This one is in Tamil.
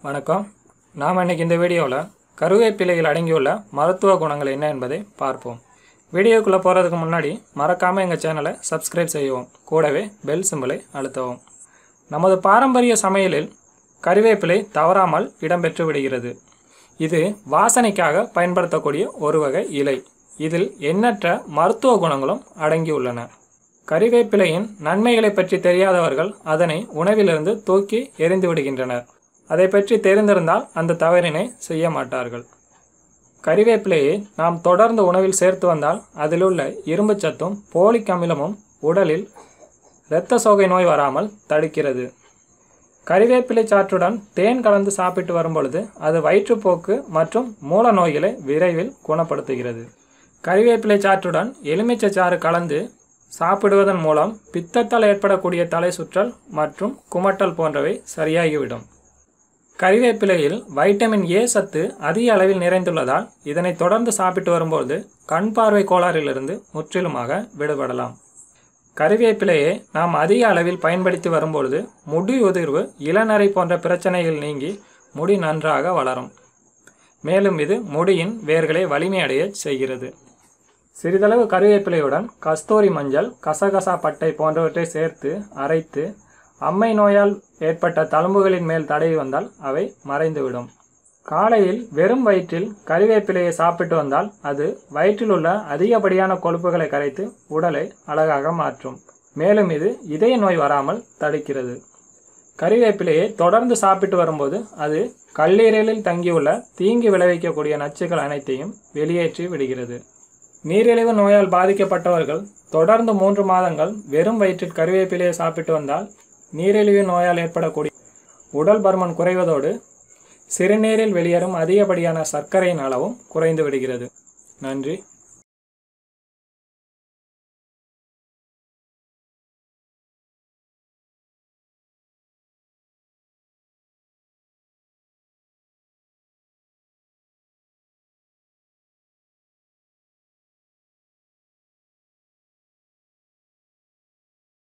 வணக்கம் நாம் இன்னைக்கு இந்த வீடியோவில் கருவேப்பிலையில் அடங்கியுள்ள மருத்துவ குணங்கள் என்ன என்பதை பார்ப்போம் வீடியோக்குள்ளே போகிறதுக்கு முன்னாடி மறக்காமல் எங்கள் சேனலை சப்ஸ்கிரைப் செய்யவும் கூடவே பெல் சிம்பலை அழுத்தவும் நமது பாரம்பரிய சமையலில் கருவேப்பிலை தவறாமல் இடம்பெற்று விடுகிறது இது வாசனைக்காக பயன்படுத்தக்கூடிய ஒரு வகை இலை இதில் எண்ணற்ற மருத்துவ குணங்களும் அடங்கியுள்ளன கறிவேப்பிலையின் நன்மைகளை பற்றி தெரியாதவர்கள் அதனை உணவிலிருந்து தூக்கி எறிந்து விடுகின்றனர் அதை பற்றி தெரிந்திருந்தால் அந்த தவறினை செய்ய மாட்டார்கள் கறிவேப்பிலையை நாம் தொடர்ந்து உணவில் சேர்த்து வந்தால் அதிலுள்ள இரும்புச் சத்தும் போலிக் அமிலமும் உடலில் இரத்த சோகை நோய் வராமல் தடுக்கிறது கறிவேப்பிலை சாற்றுடன் தேன் கலந்து சாப்பிட்டு வரும்பொழுது அது வயிற்றுப்போக்கு மற்றும் மூல நோய்களை விரைவில் குணப்படுத்துகிறது கறிவேப்பிலை சாற்றுடன் எலுமிச்சை சாறு கலந்து சாப்பிடுவதன் மூலம் பித்தத்தால் ஏற்படக்கூடிய தலை சுற்றல் மற்றும் குமட்டல் போன்றவை சரியாகிவிடும் கறிவேப்பிலையில் வைட்டமின் ஏ சத்து அதிக அளவில் நிறைந்துள்ளதால் இதனை தொடர்ந்து சாப்பிட்டு வரும்போது கண் பார்வை கோளாறிலிருந்து முற்றிலுமாக விடுபடலாம் கறிவேப்பிலையை நாம் அதிக அளவில் பயன்படுத்தி வரும்பொழுது முடி உதிர்வு இளநரை போன்ற பிரச்சனைகள் நீங்கி முடி நன்றாக வளரும் மேலும் இது முடியின் வேர்களை வலிமையடைய செய்கிறது சிறிதளவு கறிவேப்பிலையுடன் கஸ்தூரி மஞ்சள் கசகசா பட்டை போன்றவற்றை சேர்த்து அரைத்து அம்மை நோயால் ஏற்பட்ட தழும்புகளின் மேல் தடவி வந்தால் அவை மறைந்துவிடும் காலையில் வெறும் வயிற்றில் கறிவேப்பிலையை சாப்பிட்டு வந்தால் அது வயிற்றில் உள்ள அதிகப்படியான கொழுப்புகளை கரைத்து உடலை அழகாக மாற்றும் மேலும் இது இதய நோய் வராமல் தடுக்கிறது கறிவேப்பிலையை தொடர்ந்து சாப்பிட்டு வரும்போது அது கல்லீரலில் தங்கியுள்ள தீங்கு விளைவிக்கக்கூடிய நச்சுக்கள் அனைத்தையும் வெளியேற்றி விடுகிறது நீரிழிவு நோயால் பாதிக்கப்பட்டவர்கள் தொடர்ந்து மூன்று மாதங்கள் வெறும் வயிற்றில் கறிவேப்பிலையை சாப்பிட்டு வந்தால் நீரிழிவு நோயால் ஏற்படக்கூடிய உடல் பருமன் குறைவதோடு சிறுநீரில் வெளியேறும் அதிகப்படியான சர்க்கரையின் அளவும் குறைந்து விடுகிறது நன்றி